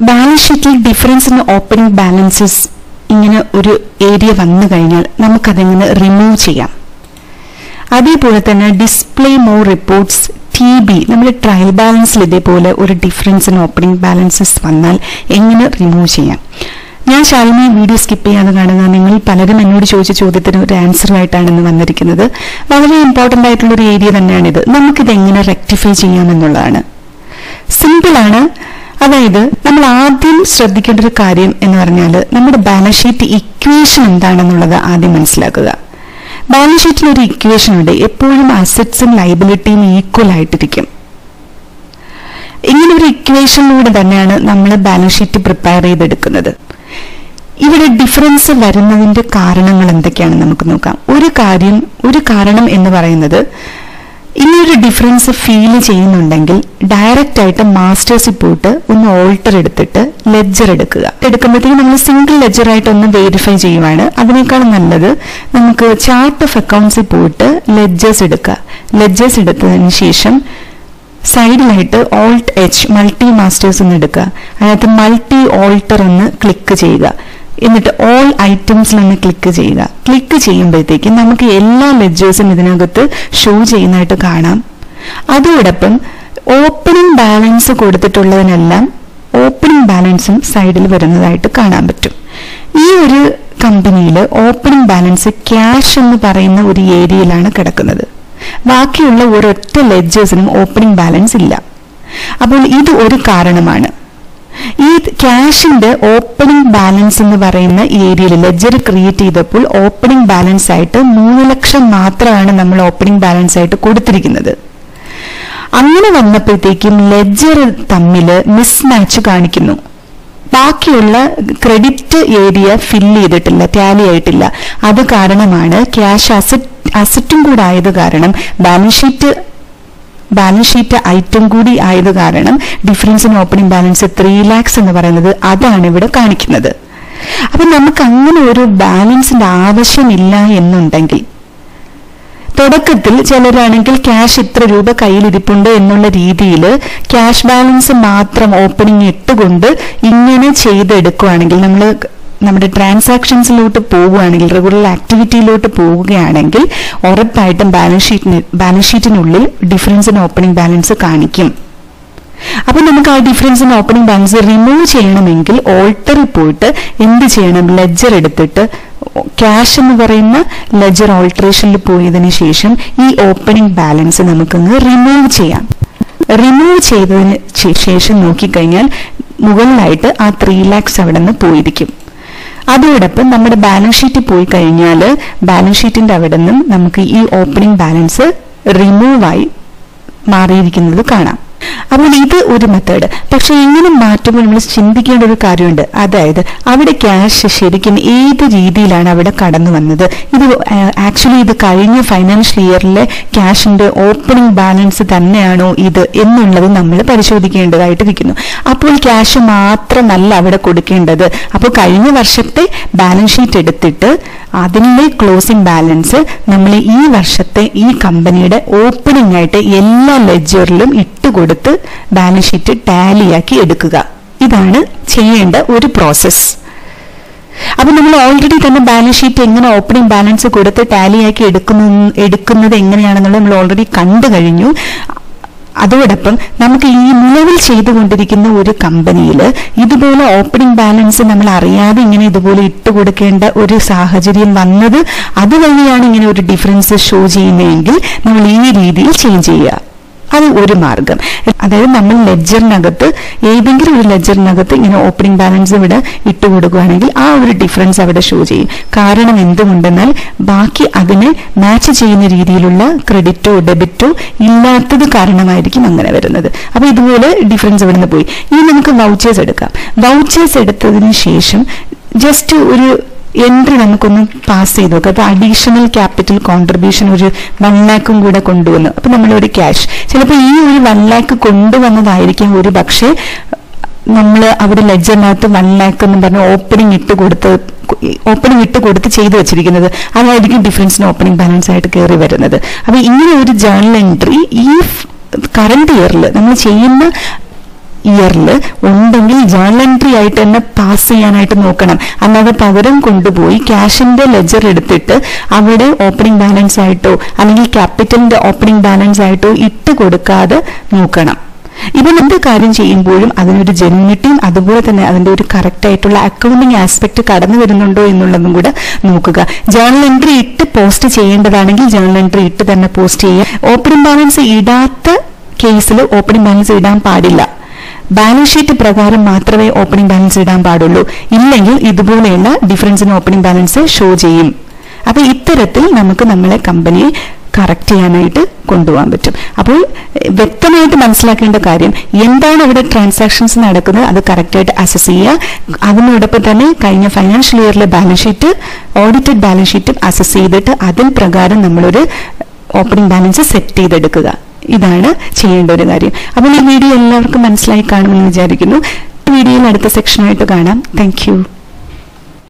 balance ഷീറ്റിൽ difference in opening balances ഇങ്ങനെ ഒരു ഏരിയ വന്നു കഴിഞ്ഞാൽ നമുക്കതെങ്ങനെ റിമൂവ് ചെയ്യാം അതേപോലെ തന്നെ display more reports T B നമ്മൾ ട്രയൽ ബാലൻസിൽ ഇതേപോലെ ഒരു ഡിഫറൻസ് ഇൻ ഓപ്പണിംഗ് ബാലൻസസ് വന്നാൽ എങ്ങനെ റിമൂവ് ചെയ്യാം ഞാൻ ശാലിനി വീഡിയോ സ്കിപ്പ് ചെയ്യാതെ കാണുന്ന നിങ്ങൾ പലരും എന്നോട് ചോദിച്ച ചോദ്യത്തിന് ഒരു ആൻസർ ആയിട്ടാണ് ഇന്ന് വന്നിരിക്കുന്നത് വളരെ ഇമ്പോർട്ടന്റ് ആയിട്ടുള്ള ഒരു ഏരിയ തന്നെയാണിത് നമുക്കിത് എങ്ങനെ റെക്ടിഫൈ ചെയ്യാമെന്നുള്ളതാണ് സിമ്പിളാണ് അതായത് നമ്മൾ ആദ്യം ശ്രദ്ധിക്കേണ്ട ഒരു കാര്യം എന്ന് പറഞ്ഞാൽ നമ്മുടെ ബാലൻസ് ഷീറ്റ് ഇക്വേഷൻ എന്താണെന്നുള്ളത് ആദ്യം മനസ്സിലാക്കുക ബാലൻസ് ഷീറ്റിൽ ഒരു ഇക്വേഷൻ ഉണ്ട് എപ്പോഴും അസറ്റ്സും ലൈബിലിറ്റിയും ഈക്വൽ ആയിട്ടിരിക്കും ഇങ്ങനെ ഒരു ഇക്വേഷനിലൂടെ തന്നെയാണ് നമ്മൾ ബാലൻസ് ഷീറ്റ് പ്രിപ്പയർ ചെയ്തെടുക്കുന്നത് ഇവിടെ ഡിഫറൻസ് വരുന്നതിന്റെ കാരണങ്ങൾ എന്തൊക്കെയാണെന്ന് നമുക്ക് നോക്കാം ഒരു കാര്യം ഒരു കാരണം എന്ന് പറയുന്നത് ഇനിയൊരു ഡിഫറൻസ് ഫീൽ ചെയ്യുന്നുണ്ടെങ്കിൽ ഡയറക്റ്റ് ആയിട്ട് മാസ്റ്റേഴ്സിൽ പോയിട്ട് ഒന്ന് ഓൾട്ടർ എടുത്തിട്ട് ലെഡ്ജർ എടുക്കുക എടുക്കുമ്പോഴത്തേക്കും നമ്മൾ സിംഗിൾ ലെഡ്ജർ ആയിട്ട് ഒന്ന് വെരിഫൈ ചെയ്യുവാണ് അതിനേക്കാൾ നല്ലത് നമുക്ക് ചാർട്ട് ഓഫ് അക്കൗണ്ട്സിൽ പോയിട്ട് ലെഡ്ജേഴ്സ് എടുക്കുക ലെഡ്ജേഴ്സ് എടുത്തതിന് ശേഷം സൈഡിലായിട്ട് ഓൾട്ട് എച്ച് മൾട്ടി മാസ്റ്റേഴ്സ് ഒന്ന് എടുക്കുക അതിനകത്ത് മൾട്ടി ഓൾട്ടർ ഒന്ന് ക്ലിക്ക് ചെയ്യുക എന്നിട്ട് ഓൾ ഐറ്റംസിൽ ഒന്ന് ക്ലിക്ക് ചെയ്യുക ക്ലിക്ക് ചെയ്യുമ്പോഴത്തേക്ക് നമുക്ക് എല്ലാ ലെഡ്ജേഴ്സും ഇതിനകത്ത് ഷോ ചെയ്യുന്നതായിട്ട് കാണാം അതോടൊപ്പം ഓപ്പണിംഗ് ബാലൻസ് കൊടുത്തിട്ടുള്ളതിനെല്ലാം ഓപ്പണിംഗ് ബാലൻസും സൈഡിൽ വരുന്നതായിട്ട് കാണാൻ പറ്റും ഈ ഒരു കമ്പനിയിൽ ഓപ്പണിംഗ് ബാലൻസ് ക്യാഷ് എന്ന് പറയുന്ന ഒരു ഏരിയയിലാണ് കിടക്കുന്നത് ബാക്കിയുള്ള ഒരൊറ്റ ലെഡ്ജേഴ്സിനും ഓപ്പണിംഗ് ബാലൻസ് ഇല്ല അപ്പോൾ ഇത് ഒരു കാരണമാണ് ഈ ക്യാഷിന്റെ ഓപ്പണിംഗ് ബാലൻസ് എന്ന് പറയുന്ന ഏരിയയിൽ ലെഡ്ജർ ക്രിയേറ്റ് ചെയ്തപ്പോൾ ഓപ്പണിംഗ് ബാലൻസ് ആയിട്ട് മൂന്ന് ലക്ഷം മാത്രമാണ് നമ്മൾ ഓപ്പണിംഗ് ബാലൻസ് ആയിട്ട് കൊടുത്തിരിക്കുന്നത് അങ്ങനെ വന്നപ്പോഴത്തേക്കും ലെഡ്ജർ തമ്മിൽ മിസ്മാച്ച് കാണിക്കുന്നു ബാക്കിയുള്ള ക്രെഡിറ്റ് ഏരിയ ഫില്ല് ചെയ്തിട്ടില്ല ടാലി ആയിട്ടില്ല അത് കാരണമാണ് ക്യാഷ് അസറ്റ് അസറ്റും കൂടെ ആയത് കാരണം balance sheet balance sheet item കൂടി ആയത് കാരണം difference in opening balance three lakhs എന്ന് പറയുന്നത് അതാണ് ഇവിടെ കാണിക്കുന്നത് അപ്പൊ നമുക്ക് അങ്ങനെ ഒരു ബാലൻസിന്റെ ആവശ്യമില്ല എന്നുണ്ടെങ്കിൽ തുടക്കത്തിൽ ചിലരാണെങ്കിൽ ക്യാഷ് ഇത്ര രൂപ കയ്യിലിരിപ്പുണ്ട് എന്നുള്ള രീതിയിൽ ക്യാഷ് ബാലൻസ് മാത്രം ഓപ്പണിംഗ് ഇട്ടുകൊണ്ട് ഇങ്ങനെ ചെയ്തെടുക്കുകയാണെങ്കിൽ നമ്മൾ നമ്മുടെ ട്രാൻസാക്ഷൻസിലോട്ട് പോവുകയാണെങ്കിൽ റെഗുലർ ആക്ടിവിറ്റിയിലോട്ട് പോവുകയാണെങ്കിൽ ഉറപ്പായിട്ടും ബാലൻസ് ഷീറ്റിന് ബാലൻസ് ഷീറ്റിനുള്ളിൽ ഡിഫറൻസ് ഇൻ ഓപ്പണിംഗ് ബാലൻസ് കാണിക്കും അപ്പൊ നമുക്ക് ആ difference in opening balance remove ചെയ്യണമെങ്കിൽ ഓൾട്ടറിൽ പോയിട്ട് എന്ത് ചെയ്യണം ലെഡ്ജർ എടുത്തിട്ട് ക്യാഷ് എന്ന് പറയുന്ന ലെജർ ഓൾട്ടറേഷനിൽ പോയതിനു ശേഷം ഈ ഓപ്പണിംഗ് ബാലൻസ് നമുക്കൊന്ന് റിമൂവ് ചെയ്യാം റിമൂവ് ചെയ്തതിന് ശേഷം നോക്കിക്കഴിഞ്ഞാൽ മുകളിലായിട്ട് ആ ത്രീ ലാക്സ് അവിടെ നിന്ന് പോയിരിക്കും അതോടൊപ്പം നമ്മുടെ ബാലൻസ് ഷീറ്റ് പോയി കഴിഞ്ഞാൽ ബാലൻസ് ഷീറ്റിന്റെ അവിടെ നിന്നും നമുക്ക് ഈ ഓപ്പണിംഗ് ബാലൻസ് റിമൂവ് ആയി മാറിയിരിക്കുന്നത് കാണാം അപ്പോൾ ഇത് ഒരു മെത്തേഡ് പക്ഷെ ഇങ്ങനെ മാറ്റുമ്പോൾ നമ്മൾ ചിന്തിക്കേണ്ട ഒരു കാര്യമുണ്ട് അതായത് അവിടെ ക്യാഷ് ശരിക്കും ഏത് രീതിയിലാണ് അവിടെ കടന്നു വന്നത് ഇത് ആക്ച്വലി ഇത് കഴിഞ്ഞ ഫൈനാൻഷ്യൽ ഇയറിലെ ക്യാഷിന്റെ ഓപ്പണിംഗ് ബാലൻസ് തന്നെയാണോ ഇത് എന്നുള്ളത് നമ്മൾ പരിശോധിക്കേണ്ടതായിട്ടിരിക്കുന്നു അപ്പോൾ ക്യാഷ് മാത്രമല്ല അവിടെ കൊടുക്കേണ്ടത് അപ്പോൾ കഴിഞ്ഞ വർഷത്തെ ബാലൻസ് ഷീറ്റ് എടുത്തിട്ട് അതിൻ്റെ ക്ലോസിംഗ് ബാലൻസ് നമ്മൾ ഈ വർഷത്തെ ഈ കമ്പനിയുടെ ഓപ്പണിംഗ് ആയിട്ട് എല്ലാ ലെജറിലും ഇട്ടുകൊടുത്ത് ബാലൻസ് ഷീറ്റ് ടാലിയാക്കി എടുക്കുക ഇതാണ് ചെയ്യേണ്ട ഒരു പ്രോസസ്സ് അപ്പൊ നമ്മൾ ഓൾറെഡി തന്നെ ബാലൻസ് ഷീറ്റ് എങ്ങനെ ഓപ്പണിംഗ് ബാലൻസ് കൊടുത്ത് ടാലിയാക്കി എടുക്കുന്നു എടുക്കുന്നത് എങ്ങനെയാണെന്നുള്ളത് നമ്മൾ ഓൾറെഡി കണ്ടു കഴിഞ്ഞു അതോടൊപ്പം നമുക്ക് ഈ നിലവിൽ ചെയ്തുകൊണ്ടിരിക്കുന്ന ഒരു കമ്പനിയിൽ ഇതുപോലെ ഓപ്പണിംഗ് ബാലൻസ് നമ്മൾ അറിയാതെ ഇങ്ങനെ ഇതുപോലെ ഇട്ട് കൊടുക്കേണ്ട ഒരു സാഹചര്യം വന്നത് അതുവഴിയാണ് ഇങ്ങനെ ഒരു ഡിഫറൻസ് ഷോ ചെയ്യുന്നതെങ്കിൽ നമ്മൾ ഈ രീതിയിൽ ചേഞ്ച് ചെയ്യുക അത് ഒരു മാർഗം അതായത് നമ്മൾ ലെഡ്ജറിനകത്ത് ഏതെങ്കിലും ഒരു ലെഡ്ജറിനകത്ത് ഇങ്ങനെ ഓപ്പണിംഗ് ബാലൻസ് ഇവിടെ ഇട്ട് കൊടുക്കുകയാണെങ്കിൽ ആ ഒരു ഡിഫറൻസ് അവിടെ ഷോ ചെയ്യും കാരണം എന്തുകൊണ്ടെന്നാൽ ബാക്കി അതിനെ മാച്ച് ചെയ്യുന്ന രീതിയിലുള്ള ക്രെഡിറ്റോ ഡെബിറ്റോ ഇല്ലാത്തത് കാരണമായിരിക്കും അങ്ങനെ വരുന്നത് അപ്പൊ ഇതുപോലെ ഡിഫറൻസ് ഇവിടെ നിന്ന് പോയി ഇനി നമുക്ക് വൗച്ചേഴ്സ് എടുക്കാം വൗച്ചേഴ്സ് എടുത്തതിന് ശേഷം ജസ്റ്റ് ഒരു എൻട്രി നമുക്കൊന്ന് പാസ് ചെയ്ത് നോക്കാം അപ്പൊ അഡീഷണൽ ക്യാപിറ്റൽ കോൺട്രിബ്യൂഷൻ ഒരു വൺ ലാക്കും കൂടെ കൊണ്ടുവന്നു അപ്പൊ നമ്മളൊരു ക്യാഷ് ചിലപ്പോൾ ഈ ഒരു വൺ ലാക്ക് കൊണ്ടുവന്നതായിരിക്കും ഒരു പക്ഷേ നമ്മൾ അവിടെ ലെജറിനകത്ത് വൺ ലാക്ക് എന്ന് പറഞ്ഞ് ഓപ്പണിംഗ് ഇട്ട് കൊടുത്ത് ഓപ്പണിംഗ് ഇട്ട് കൊടുത്ത് ചെയ്തു വെച്ചിരിക്കുന്നത് അതായിരിക്കും ഡിഫറൻസിന് ഓപ്പണിംഗ് ബാലൻസ് ആയിട്ട് കയറി വരുന്നത് അപ്പൊ ഇങ്ങനെ ഒരു ജേർണൽ എൻട്രി ഈ കറണ്ട് ഇയറിൽ നമ്മൾ ചെയ്യുന്ന ഇയറിൽ ഉണ്ടെങ്കിൽ ജേണൽ എൻട്രി ആയിട്ട് തന്നെ പാസ് ചെയ്യാനായിട്ട് നോക്കണം അല്ലാതെ പകരം കൊണ്ടുപോയി ക്യാഷിന്റെ ലെജർ എടുത്തിട്ട് അവിടെ ഓപ്പണിംഗ് ബാലൻസ് ആയിട്ടോ അല്ലെങ്കിൽ ക്യാപിറ്റലിന്റെ ഓപ്പണിംഗ് ബാലൻസ് ആയിട്ടോ ഇട്ട് കൊടുക്കാതെ നോക്കണം ഇവൻ എന്ത് കാര്യം ചെയ്യുമ്പോഴും അതിനൊരു ജെന്യൂനിറ്റിയും അതുപോലെ തന്നെ അതിന്റെ ഒരു കറക്റ്റ് ആയിട്ടുള്ള അക്കൗണ്ടിങ് ആസ്പെക്ട് കടന്നു വരുന്നുണ്ടോ എന്നുള്ളതും കൂടെ നോക്കുക ജേണൽ എൻട്രി ഇട്ട് പോസ്റ്റ് ചെയ്യേണ്ടതാണെങ്കിൽ ജേണൽ എൻട്രി ഇട്ട് തന്നെ പോസ്റ്റ് ചെയ്യുക ഓപ്പണിംഗ് ബാലൻസ് ഇടാത്ത കേസിൽ ഓപ്പണിംഗ് ബാലൻസ് ഇടാൻ പാടില്ല ബാലൻസ് ഷീറ്റ് പ്രകാരം മാത്രമേ ഓപ്പണിംഗ് ബാലൻസ് ഇടാൻ പാടുള്ളൂ ഇല്ലെങ്കിൽ ഇതുപോലെയുള്ള ഡിഫറൻസിന് ഓപ്പണിംഗ് ബാലൻസ് ഷോ ചെയ്യും അപ്പൊ ഇത്തരത്തിൽ നമുക്ക് നമ്മളെ കമ്പനിയെ കറക്റ്റ് ചെയ്യാനായിട്ട് കൊണ്ടുപോകാൻ പറ്റും അപ്പോൾ എഹ്, വ്യക്തമായിട്ട് മനസ്സിലാക്കേണ്ട കാര്യം എന്താണ് ഇവിടെ ട്രാൻസാക്ഷൻസ് നടക്കുന്നത് അത് കറക്റ്റായിട്ട് അസസ് ചെയ്യുക അതിനോടൊപ്പം തന്നെ കഴിഞ്ഞ ഫൈനാൻഷ്യൽ ഇയറിലെ ബാലൻസ് ഷീറ്റ് ഓഡിറ്റഡ് ബാലൻസ് ഷീറ്റും അസസ് ചെയ്തിട്ട് അതിൽ പ്രകാരം നമ്മളൊരു ഓപ്പണിംഗ് ബാലൻസ് സെറ്റ് ചെയ്തെടുക്കുക ഇതാണ് ചെയ്യേണ്ട ഒരു കാര്യം അപ്പോൾ ഈ വീഡിയോ എല്ലാവർക്കും മനസ്സിലായി കാണുമെന്ന് വിചാരിക്കുന്നു വീഡിയോയിൽ അടുത്ത സെക്ഷനായിട്ട് കാണാം താങ്ക്